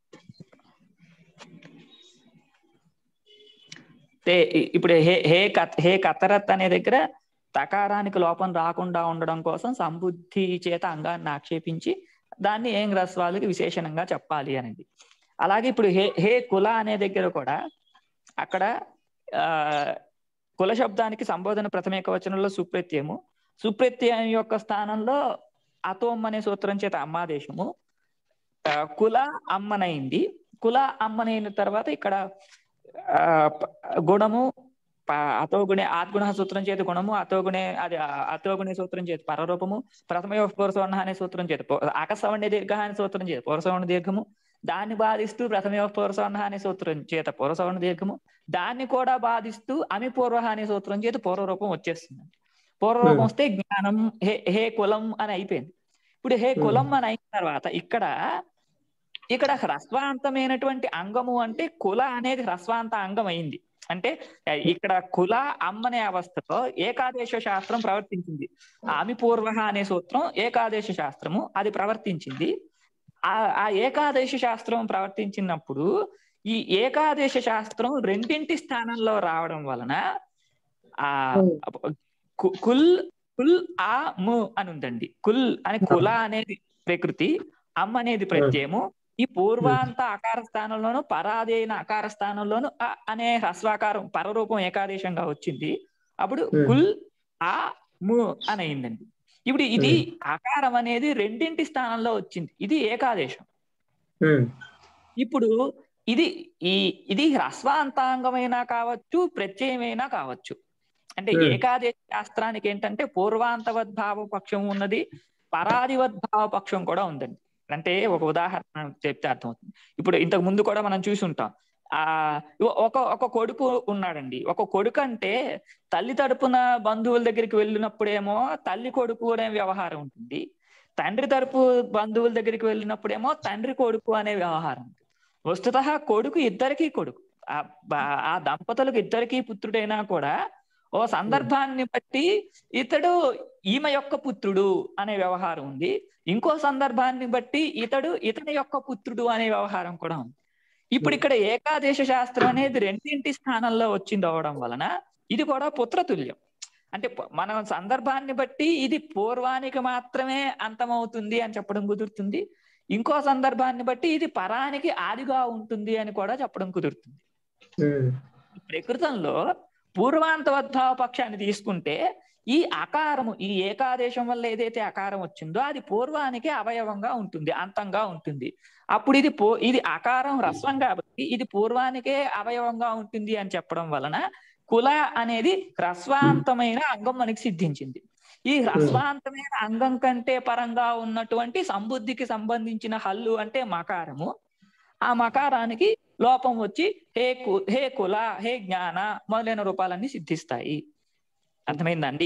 తే- ఇ- ఇప్పుడు హే హే కత్ హే కతరత్ అనే దగ్గర తకారానికి లోపం రాకుండా ఉండడం కోసం సంబుద్ధి చేత అంగాన్ని ఆక్షేపించి దాన్ని ఏం రస్వాలకి విశేషణంగా చెప్పాలి అనేది అలాగే ఇప్పుడు హే హే కుల అనే దగ్గర కూడా అక్కడ ఆ కుల శబ్దానికి సంబోధన ప్రథమ ఏకవచనంలో సుప్రత్యయము సుప్రత్యయం యొక్క స్థానంలో అతోమ్ అనే సూత్రం చేత అమ్మాదేశము ఆ, కుల అమ్మనైంది కుల అమ్మనైన తర్వాత ఇక్కడ ఆ, ప- గుణము ప- అతోగుణే ఆత్గుణ సూత్రం చేత గుణము అతోగుణే అది ఆ, అతోగుణే సూత్రం చేత పరరూపము ప్రథమ పౌరసవర్ణ అనే సూత్రం చేత పౌ- ఆకసవర్ణ దీర్ఘ అనే సూత్రం చేత పౌరసవర్ణ దీర్ఘము దాన్ని బాధిస్తూ ప్రథమ పౌరసవర్ణ అనే సూత్రం చేత పౌరసవర్ణ దీర్ఘము దాన్ని కూడా బాధిస్తూ అమి పూర్వ అనే సూత్రం చేత పూర్వరూపం వచ్చేస్తుంది పూర్వరూపం వస్తే జ్ఞానం హే హే కులం అని అయిపోయింది ఇప్పుడు హే కులం అని అయిన తర్వాత ఇక్కడ ఇక్కడ హ్రస్వాంతమైనటువంటి అంగము అంటే కుల అనేది హ్రస్వాంత అంగం అయింది అంటే ఆ, ఇక్కడ కుల అమ్మనే అవస్థతో ఏకాదేశ శాస్త్రం ప్రవర్తించింది ఆమి పూర్వ అనే సూత్రం ఏకాదేశ శాస్త్రము అది ప్రవర్తించింది ఆ ఆ ఏకాదశి శాస్త్రం ప్రవర్తించినప్పుడు ఈ ఏకాదశ శాస్త్రం రెండింటి స్థానంలో రావడం వలన ఆ కు- కుల్ కుల్ ఆ ము అని ఉందండి కుల్ అని కుల అనేది ప్రకృతి అమ్ అనేది ప్రత్యయము ఈ పూర్వాంత ఆకార స్థానంలోను పరాదైన ఆకార స్థానంలోను అ అనే హ్రస్వాకారం పరరూపం ఏకాదేశంగా వచ్చింది అప్పుడు కుల్ ఆ ము అని అయిందండి ఇప్పుడు ఇది ఆకారం అనేది రెండింటి స్థానంలో వచ్చింది ఇది ఏకాదేశం ఇప్పుడు ఇది ఈ ఇది హ్రస్వాంతాంగమైనా కావచ్చు ప్రత్యయమైనా కావచ్చు అంటే Hmm. ఏకాదేశ శాస్త్రానికి ఏంటంటే పూర్వాంతవద్భావ పక్షం ఉన్నది పరాదివద్భావ పక్షం కూడా ఉందండి అంటే ఒక ఉదాహరణ చెప్తే అర్థమవుతుంది ఇప్పుడు ఇంతకు ముందు కూడా మనం చూసి ఉంటాం ఆ ఒక ఒక కొడుకు ఉన్నాడండి ఒక కొడుకు అంటే తల్లి తరపున బంధువుల దగ్గరికి వెళ్ళినప్పుడేమో తల్లి కొడుకు అనే వ్యవహారం ఉంటుంది తండ్రి తరపు బంధువుల దగ్గరికి వెళ్ళినప్పుడేమో తండ్రి కొడుకు అనే వ్యవహారం ఉంటుంది వస్తుత కొడుకు ఇద్దరికీ కొడుకు ఆ బ- ఆ దంపతులకు ఇద్దరికీ పుత్రుడైనా కూడా ఓ సందర్భాన్ని బట్టి ఇతడు ఈమె యొక్క పుత్రుడు అనే వ్యవహారం ఉంది ఇంకో సందర్భాన్ని బట్టి ఇతడు ఇతని యొక్క పుత్రుడు అనే వ్యవహారం కూడా ఉంది ఇప్పుడు ఇక్కడ ఏకాదేశ శాస్త్రం అనేది రెండింటి స్థానంలో వచ్చింది అవడం వలన ఇది కూడా పుత్రతుల్యం అంటే ప- మన సందర్భాన్ని బట్టి ఇది పూర్వానికి మాత్రమే అంతమవుతుంది అని చెప్పడం కుదురుతుంది ఇంకో సందర్భాన్ని బట్టి ఇది పరానికి ఆదిగా ఉంటుంది అని కూడా చెప్పడం కుదురుతుంది ప్రకృతంలో పూర్వాంతవద్భావ పక్షాన్ని తీసుకుంటే ఈ అకారము ఈ ఏకాదేశం వల్ల ఏదైతే అకారం వచ్చిందో అది పూర్వానికి అవయవంగా ఉంటుంది అంతంగా ఉంటుంది అప్పుడు ఇది పూ ఇది అకారం రస్వం కాబట్టి ఇది పూర్వానికే అవయవంగా ఉంటుంది అని చెప్పడం వలన కుల అనేది హ్రస్వాంతమైన అంగం మనకి సిద్ధించింది ఈ హ్రస్వాంతమైన అంగం కంటే పరంగా ఉన్నటువంటి సంబుద్ధికి సంబంధించిన హల్లు అంటే మకారము ఆ మకారానికి లోపం వచ్చి హే కు హే కుల హే జ్ఞాన మొదలైన రూపాలన్నీ సిద్ధిస్తాయి అర్థమైందండి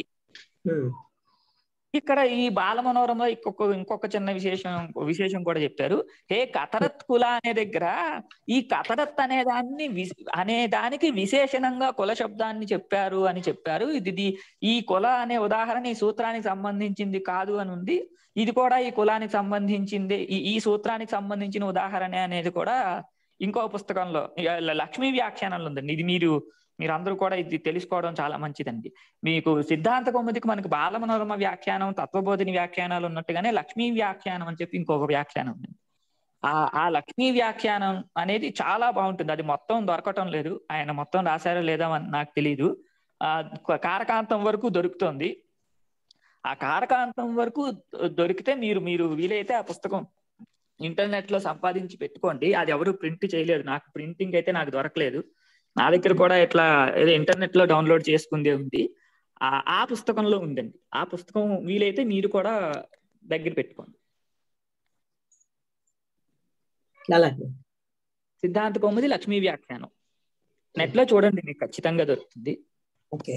ఇక్కడ ఈ బాలమనోరంలో ఇంకొక ఇంకొక చిన్న విశేషం విశేషం కూడా చెప్పారు హే కతరత్ కుల అనే దగ్గర ఈ కతరత్ అనే దాన్ని విశ్- అనే దానికి విశేషణంగా కుల శబ్దాన్ని చెప్పారు అని చెప్పారు ఇది ఇది- ఈ కుల అనే ఉదాహరణ ఈ సూత్రానికి సంబంధించింది కాదు అని ఉంది ఇది కూడా ఈ కులానికి సంబంధించింది ఈ ఈ సూత్రానికి సంబంధించిన ఉదాహరణ అనేది కూడా ఇంకో పుస్తకంలో ఇక లక్ష్మీ వ్యాఖ్యానంలో ఉందండి ఇది మీరు మీరు అందరూ కూడా ఇది తెలుసుకోవడం చాలా మంచిదండి మీకు సిద్ధాంత కౌముదికి మనకి బాలమనోరమ వ్యాఖ్యానం తత్వబోధిని వ్యాఖ్యానాలు ఉన్నట్టుగానే లక్ష్మీ వ్యాఖ్యానం అని చెప్పి ఇంకొక వ్యాఖ్యానం ఉంది ఆ ఆ లక్ష్మీ వ్యాఖ్యానం అనేది చాలా బాగుంటుంది అది మొత్తం దొరకటం లేదు ఆయన మొత్తం రాశారో లేదా అని నాకు తెలియదు ఆ కారకాంతం వరకు దొరుకుతుంది ఆ కారకాంతం వరకు దొరికితే మీరు మీరు వీలైతే ఆ పుస్తకం ఇంటర్నెట్ లో సంపాదించి పెట్టుకోండి అది ఎవరు ప్రింట్ చేయలేదు నాకు ప్రింటింగ్ అయితే నాకు దొరకలేదు నా దగ్గర కూడా ఇట్లా ఏదో ఇంటర్నెట్ లో డౌన్లోడ్ చేసుకుందే ఉంది ఆ ఆ పుస్తకంలో ఉందండి ఆ పుస్తకం వీలైతే మీరు కూడా దగ్గర పెట్టుకోండి అలాగే సిద్ధాంత కౌముది లక్ష్మీ వ్యాఖ్యానం నెట్ లో చూడండి మీకు ఖచ్చితంగా దొరుకుతుంది ఓకే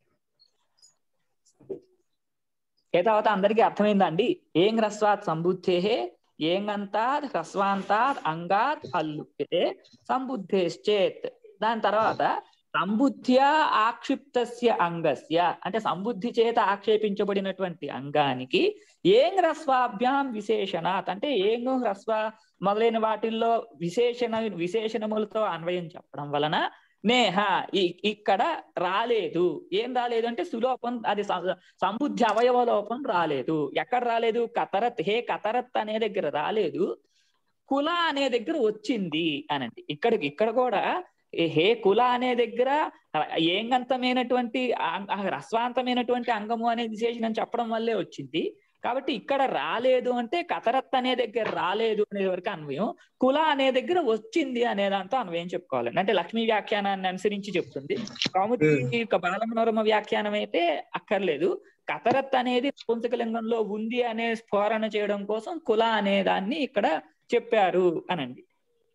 ఏతావత అందరికీ అర్థమైందా అండి ఏం హ్రస్వాత్ సంబుద్ధే ఏం అంతాత్ హ్రస్వాంతాత్ అంగాత్ హల్లుప్యతే సంబుద్ధేశ్చేత్ దాని తర్వాత సంబుద్ధ్యా ఆక్షిప్తస్య అంగస్య అంటే సంబుద్ధి చేత ఆక్షేపించబడినటువంటి అంగానికి ఏం హ్రస్వాభ్యాం విశేషణాత్ అంటే ఏం హ్రస్వ మొదలైన వాటిల్లో విశేషణ విశేషణములతో అన్వయం చెప్పడం వలన నేహ ఈ- ఇక్కడ రాలేదు ఏం రాలేదు అంటే సులోపం అది సం- సంబుద్ధి అవయవ లోపం రాలేదు ఎక్కడ రాలేదు కతరత్ హే కతరత్ అనే దగ్గర రాలేదు కుల అనే దగ్గర వచ్చింది అనండి ఇక్కడ ఇక్కడ కూడా ఈ హే కుల అనే దగ్గర ఏంగంతమైనటువంటి అం- ఆ హ్రస్వాంతమైనటువంటి అంగము అనే విశేషణం చెప్పడం వల్లే వచ్చింది కాబట్టి ఇక్కడ రాలేదు అంటే కతరత్ అనే దగ్గర రాలేదు అనే వరకు అన్వయం కుల అనే దగ్గర వచ్చింది అనే దాంతో అన్వయం చెప్పుకోవాలండి అంటే లక్ష్మీ వ్యాఖ్యానాన్ని అనుసరించి చెప్తుంది కౌముది యొక్క బాలమనోరమ వ్యాఖ్యానం అయితే అక్కర్లేదు కతరత్ అనేది పుంసకలింగంలో ఉంది అనే స్ఫోరణ చేయడం కోసం కుల అనే దాన్ని ఇక్కడ చెప్పారు అనండి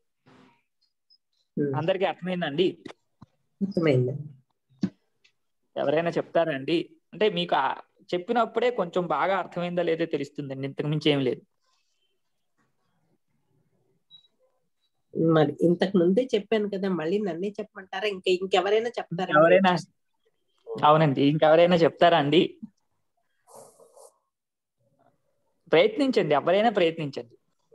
అందరికీ అర్థమైందండి అర్థమైంది ఎవరైనా చెప్తారండి అంటే మీకు ఆ చెప్పినప్పుడే కొంచెం బాగా అర్థమైందా లేదో తెలుస్తుందండి ఇంతకు మించి ఏం లేదు మరి ఇంతకు ముందే చెప్పాను కదా మళ్ళీ నన్నే చెప్పమంటారా ఇంకా ఇంకెవరైనా చెప్తారా ఎవరైనా అవునండి ఇంకెవరైనా చెప్తారా అండి ప్రయత్నించండి ఎవరైనా ప్రయత్నించండి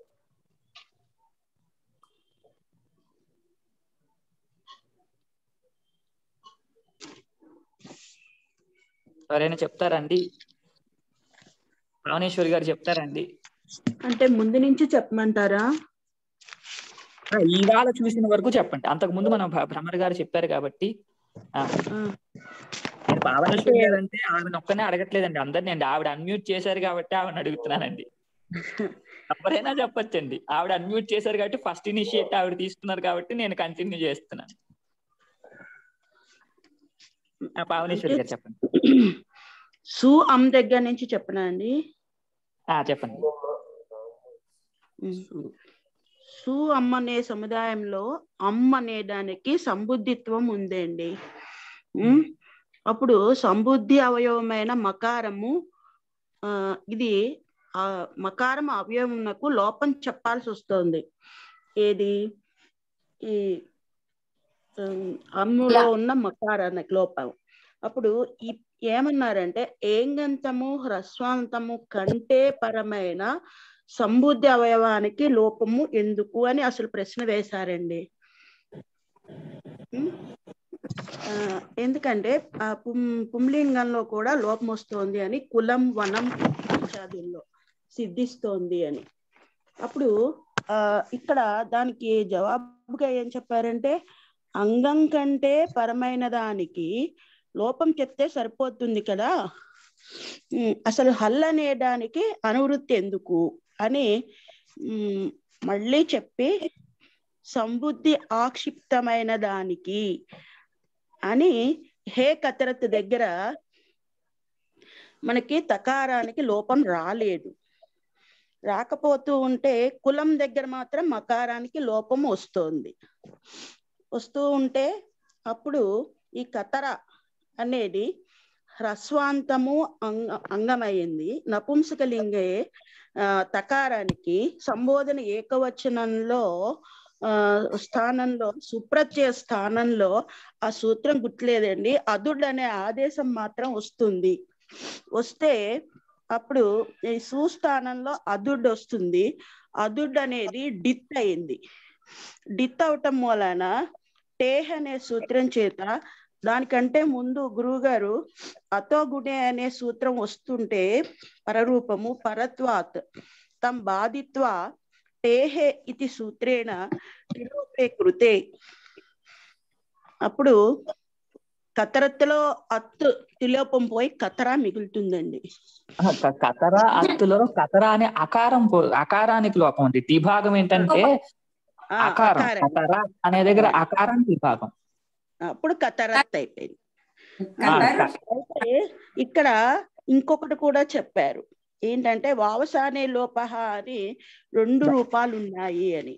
ఎవరైనా చెప్తారండి రావణేశ్వరి గారు చెప్తారండి అంటే ముందు నుంచి చెప్పమంటారా ఆ, ఇవాళ చూసిన వరకు చెప్పండి అంతకు ముందు మన భ- భ్రమర్ గారు చెప్పారు కాబట్టి ఆ, ఆ, నేను భావనేశ్వరి గారు అంటే ఆవిడ ఒక్కనే అడగట్లేదండి అందరినీ అండి ఆవిడ అన్మ్యూట్ చేశారు కాబట్టి ఆవిడ అడుగుతున్నానండి ఎవరైనా చెప్పొచ్చండి ఆవిడ అన్మ్యూట్ చేశారు కాబట్టి ఫస్ట్ ఇనిషియేట్ ఆవిడ తీసుకున్నారు కాబట్టి నేను కంటిన్యూ చేస్తున్నాను ఆ, పావనేశ్వరి గారు చెప్పండి సు అమ్ దగ్గర నుంచి చెప్పనా అండి ఆ చెప్పండి సు అమ్మ అనే సముదాయంలో అమ్మ అనే దానికి సంబుద్ధిత్వం ఉందండి ఉమ్, అప్పుడు సంబుద్ధి అవయవమైన మకారము ఆ ఇది ఆ మకారం అవయవమునకు లోపం చెప్పాల్సి వస్తుంది ఏది ఈ ఉమ్, అమ్ములో ఉన్న మకారానికి లోపం అప్పుడు ఈ ఏమన్నారంటే ఏంగంతము హ్రస్వాంతము కంటే పరమైన సంబుద్ధి అవయవానికి లోపము ఎందుకు అని అసలు ప్రశ్న వేశారండి ఉమ్, ఆ, ఎందుకంటే ఆ పుం పుంలింగంలో కూడా లోపం వస్తోంది అని కులం వనం ఇత్యాదుల్లో సిద్ధిస్తోంది అని అప్పుడు ఆ ఇక్కడ దానికి జవాబుగా ఏం చెప్పారంటే అంగం కంటే పరమైన దానికి లోపం చెప్తే సరిపోతుంది కదా ఉమ్, అసలు హల్ అనేదానికి అనువృత్తి ఎందుకు అని ఉమ్, మళ్ళీ చెప్పి సంబుద్ధి ఆక్షిప్తమైన దానికి అని హే కతరత్ దగ్గర మనకి తకారానికి లోపం రాలేదు రాకపోతూ ఉంటే కులం దగ్గర మాత్రం మకారానికి లోపం వస్తోంది వస్తూ ఉంటే అప్పుడు ఈ కతర అనేది హ్రస్వాంతము అంగ అంగమైంది నపుంసకలింగే ఆ తకారానికి సంబోధన ఏకవచనంలో ఆ స్థానంలో సుప్రత్యయ స్థానంలో ఆ సూత్రం గుర్తులేదండి అదుడ్ అనే ఆదేశం మాత్రం వస్తుంది వస్తే అప్పుడు ఈ సుస్థానంలో అదుడ్ వస్తుంది అదుడ్ అనేది డిత్ అయింది డిత్ అవటం మూలన టేహ్ అనే సూత్రం చేత దానికంటే ముందు గురువు గారు అతో గుణే అనే సూత్రం వస్తుంటే పరరూపము పరత్వాత్ తం బాధిత్వ టేహే ఇది సూత్రేణ తిలోపే కృతే అప్పుడు కతరత్తులో అత్తు తిలోపం పోయి కతరా మిగులుతుందండి ఆ, క- కతర అత్తులో కతర అనే అకారం పో- అకారానికి లోపం ఉంది టీ భాగం ఏంటంటే ఆ, అకారం అకారం. కతర అనే దగ్గర అకారం టీ భాగం అప్పుడు కతరత్ అయిపోయింది ఆ, కతర్ క- అయితే ఇక్కడ ఇంకొకటి కూడా చెప్పారు ఏంటంటే వావసానే లోపహ అని రెండు రూపాలు ఉన్నాయి అని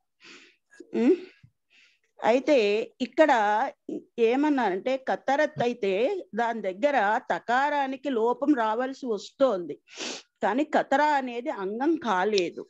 ఉం? అయితే ఇక్కడ ఏమన్నారంటే కతరత్ అయితే దాని దగ్గర తకారానికి లోపం రావాల్సి వస్తోంది కానీ కతరా అనేది అంగం కాలేదు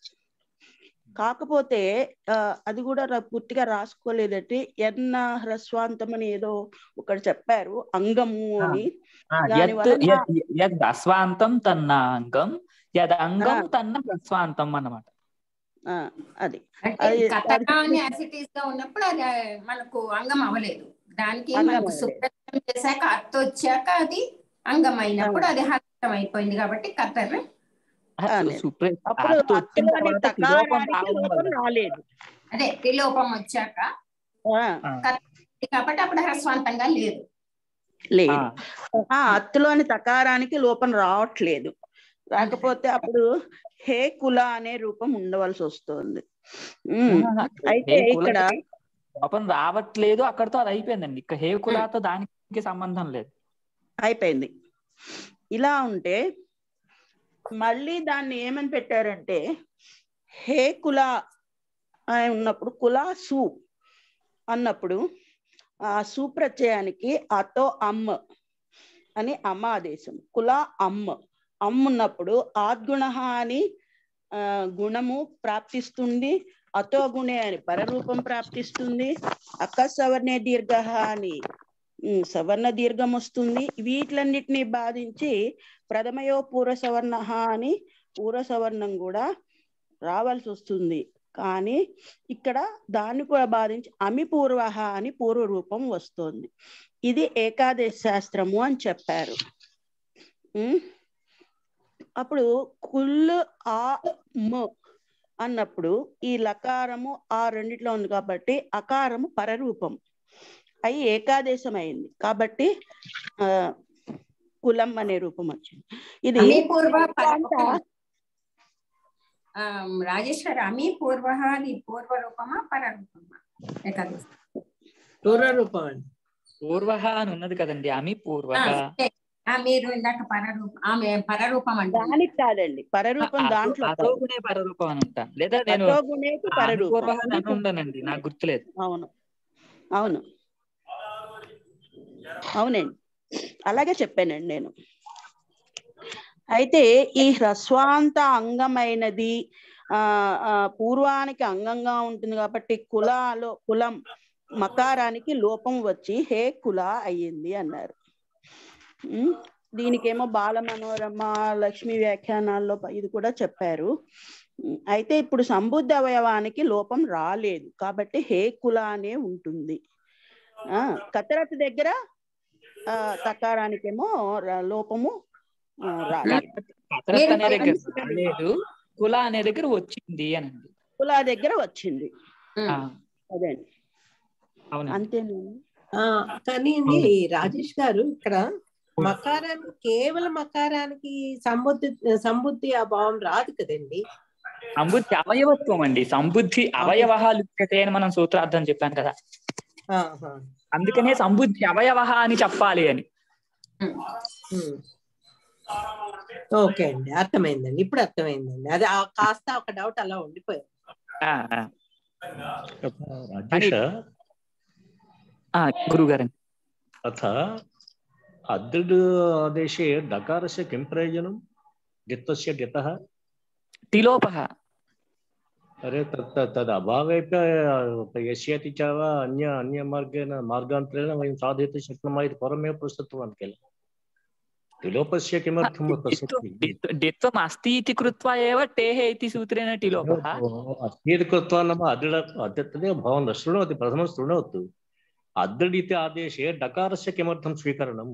కాకపోతే ఆ, అది కూడా రా- పూర్తిగా రాసుకోలేదంటే ఎన్న హ్రస్వాంతం అని ఏదో ఒకటి చెప్పారు అంగము అని ఆ, దాని యత్ వలన- యత్ యద్ అస్వాంతం తన్న అంగం యద్ అంగం ఆ. తన్న ప్రస్వాంతం అన్నమాట ఆ, అది అంటే అది- కథగా అని యాసిటీస్ గా ఉన్నప్పుడు అది మనకు అంగం అవ్వలేదు దానికి అంగం మనకు అవ్వలేదు. సుప్రతం చేశాక అర్థ వచ్చాక అది అంగం అయినప్పుడు అది హస్తం అయిపోయింది కాబట్టి కతర్ ఆ, అనే. సుప్రే- అప్పుడు అర్థం వచ్చిన అత్తలోని తర్వాత తిలోపం తకారానికి రావడం లోపం వల్ల రాలేదు అదే త్రిలోపం వచ్చాక ఆ, కాబట్టి అప్పుడు హ్రస్వాంతంగా లేదు లేదు ఆ అత్తులోని తకారానికి లోపం రావట్లేదు రాకపోతే అప్పుడు హే కుల అనే రూపం ఉండవలసి వస్తుంది ఉమ్, అయితే హే కుల ఇక్కడ లోపం రావట్లేదు అక్కడతో అది అయిపోయిందండి ఇక హే కులాతో దానికి సంబంధం లేదు అయిపోయింది ఇలా ఉంటే మళ్ళీ దాన్ని ఏమని పెట్టారంటే హే కుల అని ఉన్నప్పుడు కుల సు అన్నప్పుడు ఆ సు ప్రత్యయానికి అతో అమ్మ అని అమ్మ ఆదేశం కుల అమ్మ అమ్మ ఉన్నప్పుడు ఆద్గుణ అని ఆ, గుణము ప్రాప్తిస్తుంది అతో గుణే అని పరరూపం ప్రాప్తిస్తుంది అక్క సవర్ణే దీర్ఘ అని ఉమ్, సవర్ణ దీర్ఘం వస్తుంది వీటిలన్నిటిని బాధించి ప్రథమయో పూర్వ సవర్ణ అని పూర్వ సవర్ణం కూడా రావాల్సి వస్తుంది కానీ ఇక్కడ దాన్ని కూడా బాధించి అమి పూర్వ అని పూర్వ రూపం వస్తుంది ఇది ఏకాదశ శాస్త్రము అని చెప్పారు ఉమ్, అప్పుడు కుల్ ఆ మ అన్నప్పుడు ఈ లకారము ఆ రెండిట్లో ఉంది కాబట్టి అకారము పరరూపం అయి ఏకాదేశం అయింది కాబట్టి ఆ కులం అనే రూపం వచ్చింది ఇది అమీ పూర్వ వేదాంత ఆ, రాజేశ్వరి అమీ పూర్వ అది పూర్వ రూపమా పర రూపమా ఏకాదశి పూర్వ రూపం అండి పూర్వ అని ఉన్నది కదండి అమి పూర్వ ఆ, ఓకే. ఆ, మీరు ఇందాక పరరూపం ఆమె పరరూపం అంటే దానికి కాదండి పరరూపం దాంట్లో కాదు. అతోగునే పరరూపం అని ఉంటాను లేదా నేను అతోగుణేకి అమి పరరూపం పూర్వ అని ఉండనండి నాకు గుర్తులేదు అవును అవును అవునండి అలాగే చెప్పానండి నేను అయితే ఈ హ్రస్వాంత అంగమైనది ఆ ఆ, పూర్వానికి అంగంగా ఉంటుంది కాబట్టి కులాలో కులం మకారానికి లోపం వచ్చి హే కుల అయ్యింది అన్నారు ఉమ్, దీనికేమో బాల మనోరమ లక్ష్మి వ్యాఖ్యానాల్లో ప- ఇది కూడా చెప్పారు ఉమ్, అయితే ఇప్పుడు సంబుద్ధ అవయవానికి లోపం రాలేదు కాబట్టి హే కుల అనే ఉంటుంది ఆ కతరత్ దగ్గర ఆ తకారానికేమో ర- లోపము ఆ, రాలేదు కసరత్ అనే మీరు దగ్గర పైన రాలేదు కుల అనే దగ్గర వచ్చింది అనండి కుల దగ్గర వచ్చింది ఆ, అదే అవునండి అంతేనా ఆ, కానీ రాజేష్ గారు ఇక్కడ మకారానికి కేవలం మకారానికి సంబుద్ధి సంబుద్ధి ఆ భావం రాదు కదండి సంబుద్ధి అవయవత్వం అండి సంబుద్ధి అవయవహాలు అని మనం సూత్రార్థం చెప్పాను కదా ఆహా. అందుకనే సంబుద్ధి అవయవ అని చెప్పాలి అని ఉమ్. ఓకే అండి అర్థమైందండి ఇప్పుడు అర్థమైందండి అది ఆ కాస్త ఒక డౌట్ అలా ఉండిపోయింది ఆ, ఆ. రాజేష ఆ, గురుగారు अथ अदृड् आदेशे डकारस्य किं प्रयोजनं डित्वस्य डितः టిలోప अरे तत् तद् अभावेपि यस्यति च वा अन्य अन्यमार्गेण मार्गान्तरेण वयं साधयितुं शक्नुमः इति पूर्वमेव पृष्टत्ववान् किल विलोपस्य किमर्थं प्रसक्तिः డిత్వం అస్తి ఇతి కృత్వా ఏవ టేహ ఇతి సూత్రేణ టిలోప अस्ति कृत्वा नाम अदृढ अद्य तदेव भवान् न शृणोति प्रथमं शृणोतु अदृढ इति आदेशे डकारस्य किमर्थं स्वीकरणम्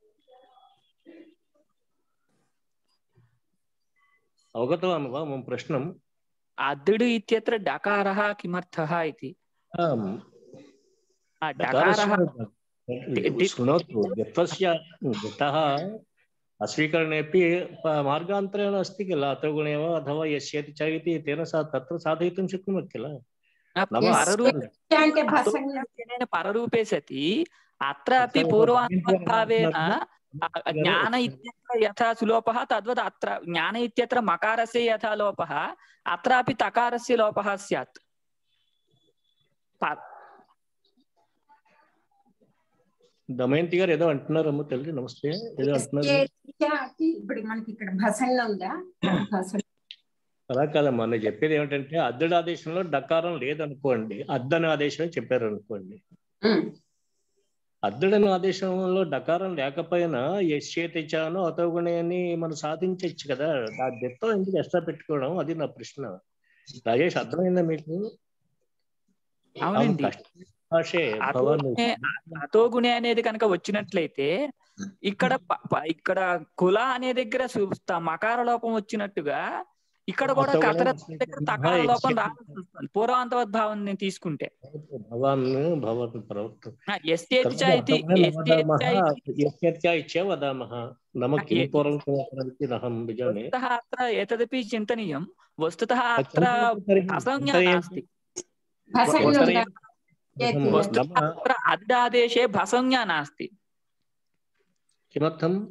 अवगतवान् वा मम प्रश्नं అద్దుడు ఇత్యత్ర డకారः किमर्थः इति आम् ఆ డకారः डकारस्य शृणोतु गत्वस्य गतः अस्वीकरणेपि प- मार्गान्तरेण अस्ति किल अतोगुणे वा अथवा यस्यति च इति तेन सा तत्र साधयितुं शक्नुमः किल नाम Yes. अररूप అంటే భసంగ అతోగుణేన పరరూపే సతి అత్రాపి పూర్వానుభావేన జ్ఞాన ఇత్యత్ర యథా సులోపः తద్వద్ అత్ర జ్ఞాన ఇత్యత్ర మకారస్య యథా లోపः అత్రాపి తకారస్య లోపः స్యాత్ ప- దమయంతి గారు ఏదో అంటున్నారమ్మ తల్లి నమస్తే ఏదో అంటున్నారు ఇప్పుడు మనకి ఇక్కడ భసంగ ఉందా భసంగ అలా కాదమ్మా నేను చెప్పేది ఏమిటంటే అద్దెడు ఆదేశంలో డకారం లేదనుకోండి అద్దన ఆదేశం అని చెప్పారు అనుకోండి ఉమ్. అద్దెడని ఆదేశంలో డకారం లేకపోయినా యశ్చేతిచాను అతోగుణి అని మనం సాధించవచ్చు కదా ఆ దెత్తం ఎందుకు ఎక్స్ట్రా పెట్టుకోవడం అది నా ప్రశ్న రాజేష్ అర్థమైందా మీకు అవునండి కష్ట భాషే భవాన్ అతోగుణే అతోగుణే అనేది కనుక వచ్చినట్లయితే ఇక్కడ ప- ప- ఇక్కడ కుల అనే దగ్గర సు- త- మకార లోపం వచ్చినట్టుగా ఇక్కడ కూడా అర్థం కర్తర కూడా దగ్గర మహా తకార లోపం ఎస్కేప్ రావాల్సి వస్తుంది పూర్వాంతవద్భావం తీసుకుంటే భవాన్ భవన్ ప్రవక్త ఎస్టేత్యా ఇది ఎస్టేత్యా ఇది యస్యత్యా ఇచ్చే వదామः నమ ఆ, కిం ఏ- పూర్వం కిమపరమితి నహం విజానే వస్తుतः अत्र एतदपि चिन्तनीयं वस्तुतः अत्र असंज्ञा तर्हि नास्ति భసంగా तर्हि చేతి- वस्तुतः नम अत्र अद्यादेशे भसंज्ञा नास्ति किमर्थम्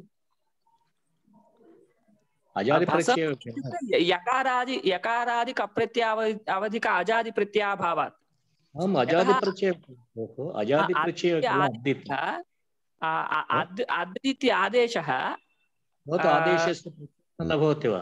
अजादिपरिचय यकारादि यकारादि कप्रत्याव अवधिक अजादि प्रत्याभावात् आम् अजादिपरिचय भोः अजादिपरिचय अद्य- अद्दित् आ- आ- अद् अद् इति आदेशः भवतु आ- आदेशस्य न भवति वा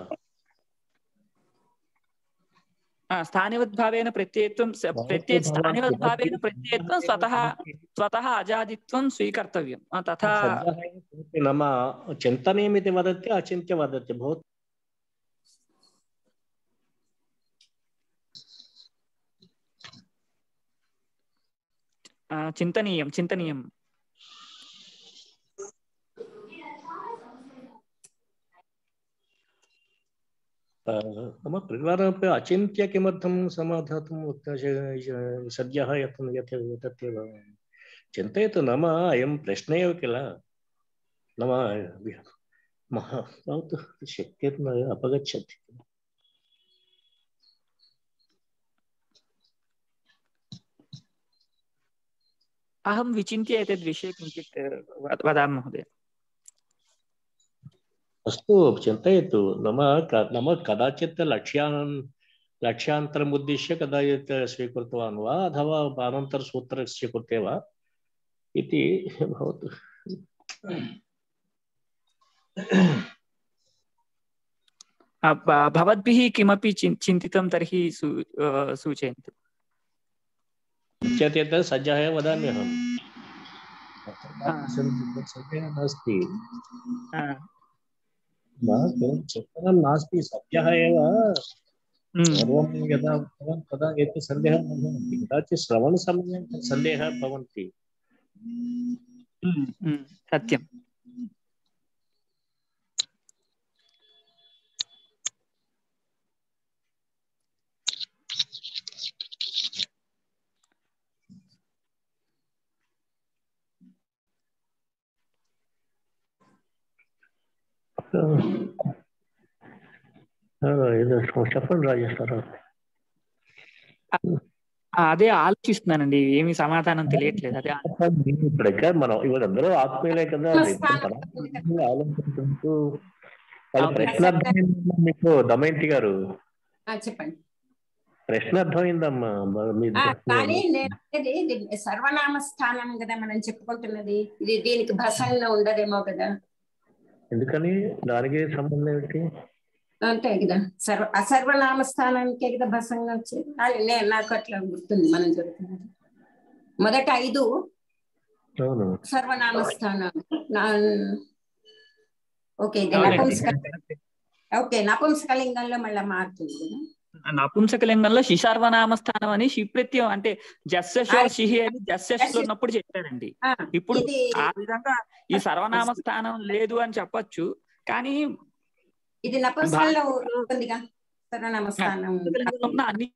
आ, स्थानिवद्भावेन प्रत्ययत्वं स- प्रत्यय स्थानिवद्भावेन प्रत्ययत्वं स्वतः स्वतः अजादित्वं स्वीकर्तव्यं आ, तथा सद्यः एव किमपि नाम चिन्तनीयमिति वदति अचिन्त्य वदति भवतु आ, चिन्तनीयं चिन्तनीयं मम परिवारमपि अचिन्त्य किमर्थं समाधातुं वक्तुं सद्यः यत् यत् एतत्येव चिन्तयतु नाम अयं प्रश्न एव किल नाम महा भवतु शक्यं अपगच्छति अहं विचिन्त्य एतद्विषये किञ्चित् अ, वद- वदामि महोदय अस्तु चिन्तयतु नाम क- नाम कदाचित् लक्ष्यान् लक्ष्यान्तरम् उद्दिश्य कदाचित् स्वीकृतवान् वा अथवा अनन्तरसूत्रस्य कृते वा इति भवतु अ, ब- भवद्भिः किमपि चिन्- चिन्तितं तर्हि सू अ, सूचयन्तु उच्यते तत् सज्जः एव वदामि अहं हा। सद्यः नास्ति आ, न, केवलं चिन्तनं नास्ति सद्यः एव हम्म, सर्वं यदा उक्तवान् तदा एतत् सन्देहः न भवन्ति कदाचित् श्रवणसमये सन्देहः भवन्ति हम्म, हम्म, सत्यं ఇది చెప్పండి రాజేష్ తర్వాత ఆ, అదే ఆలోచిస్తున్నానండి ఏమి సమాధానం తెలియట్లేదు అదే ఇప్పుడు ఎక్కడ మనం ఇవాళ అందరూ ఆత్మీయులే కదా స్థానం. ఆలోచించుకుంటూ వాళ్ళ ప్రశ్న అర్థమైందమ్మా మీకు దమయంతి గారు ఆ, చెప్పండి ప్రశ్న అర్థమైందమ్మా మరి మీ ఆ, కానీ నేను అనేది ఇది సర్వనామ స్థానం కదా మనం చెప్పుకుంటున్నది ఇది దీనికి భసంగా ఉండదేమో కదా ఎందుకని దానికి సంబంధం ఏమిటి అంతే కదా సర్వ అసర్వనామ స్థానానికే కదా భసంగా వచ్చేది కానీ నేను నాకు అట్లా గుర్తుంది మనం చెప్తున్నది మొదట ఐదు అవును సర్వనామ స్థానాలు నా- ఓకే ఇది అవునండి. నపుంసక ఓకే నపుంసకలింగంలో మళ్ళీ మారుతుంది కదా నపుంసకలింగంలో శిశార్వనామ స్థానం అని శిప్రత్యం అంటే జస్సో ఆ, షిహి అని జస్సెస్ లో ఉన్నప్పుడు చెప్పారండి ఆ, ఇప్పుడు ఇది ఆ విధంగా ఈ సర్వనామ స్థానం లేదు అని చెప్పొచ్చు కానీ ఇది నపుంసకంలో ఉంటుందిగా సర్వనామ స్థానం నపుంసకలింగంలో ఉన్న అన్ని